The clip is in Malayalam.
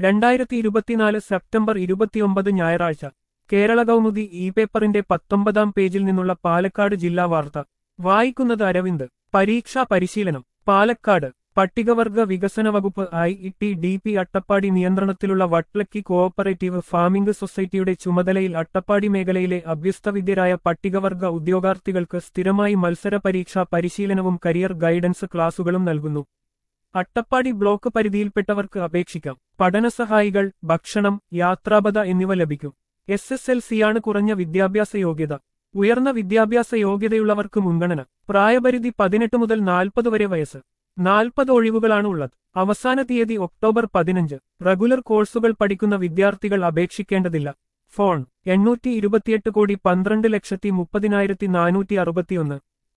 രണ്ടായിരത്തി ഇരുപത്തിനാല് സെപ്റ്റംബർ ഇരുപത്തിയൊമ്പത് ഞായറാഴ്ച കേരള കൗമുദി ഇ പേപ്പറിന്റെ പത്തൊമ്പതാം പേജിൽ നിന്നുള്ള പാലക്കാട് ജില്ലാ വാർത്ത വായിക്കുന്നത് അരവിന്ദ് പരീക്ഷാ പരിശീലനം പാലക്കാട് പട്ടികവർഗ വികസന വകുപ്പ് I T D P Attappadi നിയന്ത്രണത്തിലുള്ള വട്ട്ലക്കി കോഓപ്പറേറ്റീവ് ഫാമിംഗ് സൊസൈറ്റിയുടെ ചുമതലയിൽ അട്ടപ്പാടി മേഖലയിലെ അഭ്യസ്തവിദ്യരായ പട്ടികവർഗ ഉദ്യോഗാർത്ഥികൾക്ക് സ്ഥിരമായി മത്സര പരീക്ഷാ പരിശീലനവും കരിയർ ഗൈഡൻസ് ക്ലാസുകളും നൽകുന്നു അട്ടപ്പാടി ബ്ലോക്ക് പരിധിയിൽപ്പെട്ടവർക്ക് അപേക്ഷിക്കാം പഠനസഹായികൾ ഭക്ഷണം യാത്രാപത എന്നിവ ലഭിക്കും എസ് എസ് എൽ സിയാണ് കുറഞ്ഞ വിദ്യാഭ്യാസ യോഗ്യത ഉയർന്ന വിദ്യാഭ്യാസ യോഗ്യതയുള്ളവർക്ക് മുൻഗണന പ്രായപരിധി പതിനെട്ട് മുതൽ നാൽപ്പത് വരെ വയസ്സ് നാൽപ്പത് ഒഴിവുകളാണ് ഉള്ളത് അവസാന തീയതി ഒക്ടോബർ പതിനഞ്ച് റെഗുലർ കോഴ്സുകൾ പഠിക്കുന്ന വിദ്യാർത്ഥികൾ അപേക്ഷിക്കേണ്ടതില്ല ഫോൺ എണ്ണൂറ്റി ഇരുപത്തിയെട്ട് കോടി പന്ത്രണ്ട് ലക്ഷത്തി മുപ്പതിനായിരത്തി നാനൂറ്റി അറുപത്തിയൊന്ന്